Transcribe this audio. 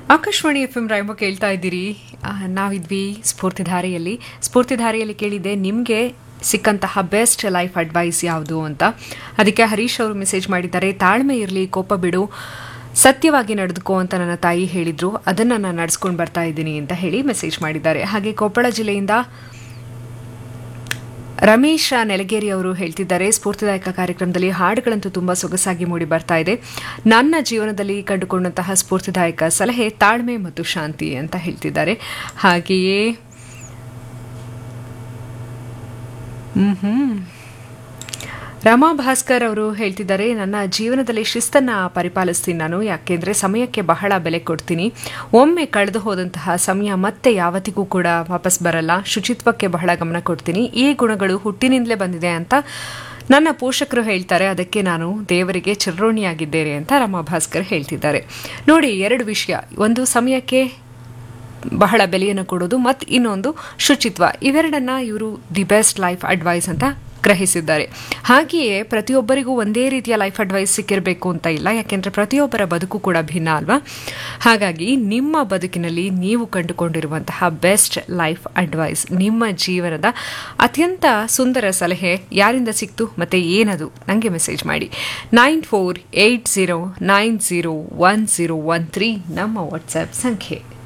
Akashvani F M ರಾಯಂಬ ಕೇಳ್ತಾ ಇದ್ದೀರಿ ಆ, ನಾವಿದ್ವಿ ಸ್ಫೂರ್ತಿಧಾರೆಯಲ್ಲಿ ಸ್ಫೂರ್ತಿಧಾರೆಯಲ್ಲಿ ಕೇಳಿದೆ ನಿಮಗೆ ಸಿಕ್ಕಂತಹ ಬೆಸ್ಟ್ ಲೈಫ್ ಅಡ್ವೈಸ್ ಯಾವುದು ಅಂತ ಅದಕ್ಕೆ ಹರೀಶ್ ಅವರು ಮೆಸೇಜ್ ಮಾಡಿದ್ದಾರೆ ತಾಳ್ಮೆ ಇರಲಿ ಕೋಪ ಬಿಡು ಸತ್ಯವಾಗಿ ನಡೆದುಕೋ ಅಂತ ನನ್ನ ತಾಯಿ ಹೇಳಿದ್ರು ಅದನ್ನು ನಾನು ನಡೆಸ್ಕೊಂಡು ಬರ್ತಾ ಇದ್ದೀನಿ ಅಂತ ಹೇಳಿ ಮೆಸೇಜ್ ಮಾಡಿದ್ದಾರೆ ಹಾಗೆ ಕೊಪ್ಪಳ ಜಿಲ್ಲೆಯಿಂದ ರಮೇಶ್ ನೆಲಗೇರಿ ಅವರು ಹೇಳ್ತಿದ್ದಾರೆ ಸ್ಫೂರ್ತಿದಾಯಕ ಕಾರ್ಯಕ್ರಮದಲ್ಲಿ ಹಾಡುಗಳಂತೂ ತುಂಬಾ ಸೊಗಸಾಗಿ ಮೂಡಿ ಬರ್ತಾ ಇದೆ ನನ್ನ ಜೀವನದಲ್ಲಿ ಕಂಡುಕೊಂಡಂತಹ ಸ್ಫೂರ್ತಿದಾಯಕ ಸಲಹೆ ತಾಳ್ಮೆ ಮತ್ತು ಶಾಂತಿ ಅಂತ ಹೇಳ್ತಿದ್ದಾರೆ ಹಾಗೆಯೇ ಹ್ಮ್ ರಮಾ ಭಾಸ್ಕರ್ ಅವರು ಹೇಳ್ತಿದ್ದಾರೆ ನನ್ನ ಜೀವನದಲ್ಲಿ ಶಿಸ್ತನ್ನ ಪರಿಪಾಲಿಸ್ತೀನಿ ನಾನು ಯಾಕೆಂದ್ರೆ ಸಮಯಕ್ಕೆ ಬಹಳ ಬೆಲೆ ಕೊಡ್ತೀನಿ ಒಮ್ಮೆ ಕಳೆದು ಹೋದಂತಹ ಸಮಯ ಮತ್ತೆ ಯಾವತ್ತಿಗೂ ಕೂಡ ವಾಪಸ್ ಬರಲ್ಲ ಶುಚಿತ್ವಕ್ಕೆ ಬಹಳ ಗಮನ ಕೊಡ್ತೀನಿ ಈ ಗುಣಗಳು ಹುಟ್ಟಿನಿಂದಲೇ ಬಂದಿದೆ ಅಂತ ನನ್ನ ಪೋಷಕರು ಹೇಳ್ತಾರೆ ಅದಕ್ಕೆ ನಾನು ದೇವರಿಗೆ ಚಿರೋಣಿಯಾಗಿದ್ದೇನೆ ಅಂತ ರಮಾ ಭಾಸ್ಕರ್ ಹೇಳ್ತಿದ್ದಾರೆ ನೋಡಿ ಎರಡು ವಿಷಯ ಒಂದು ಸಮಯಕ್ಕೆ ಬಹಳ ಬೆಲೆಯನ್ನು ಕೊಡೋದು ಮತ್ತು ಇನ್ನೊಂದು ಶುಚಿತ್ವ ಇವೆರಡನ್ನ ಇವರು ದಿ ಬೆಸ್ಟ್ ಲೈಫ್ ಅಡ್ವೈಸ್ ಅಂತ ಗ್ರಹಿಸಿದ್ದಾರೆ ಹಾಗೆಯೇ ಪ್ರತಿಯೊಬ್ಬರಿಗೂ ಒಂದೇ ರೀತಿಯ ಲೈಫ್ ಅಡ್ವೈಸ್ ಸಿಕ್ಕಿರಬೇಕು ಅಂತ ಇಲ್ಲ ಯಾಕೆಂದರೆ ಪ್ರತಿಯೊಬ್ಬರ ಬದುಕು ಕೂಡ ಭಿನ್ನ ಅಲ್ವಾ ಹಾಗಾಗಿ ನಿಮ್ಮ ಬದುಕಿನಲ್ಲಿ ನೀವು ಕಂಡುಕೊಂಡಿರುವಂತಹ ಬೆಸ್ಟ್ ಲೈಫ್ ಅಡ್ವೈಸ್ ನಿಮ್ಮ ಜೀವನದ ಅತ್ಯಂತ ಸುಂದರ ಸಲಹೆ ಯಾರಿಂದ ಸಿಕ್ತು ಮತ್ತು ಏನದು ನನಗೆ ಮೆಸೇಜ್ ಮಾಡಿ nine four eight zero nine zero one zero one three ನಮ್ಮ ವಾಟ್ಸ್ಆ್ಯಪ್ ಸಂಖ್ಯೆ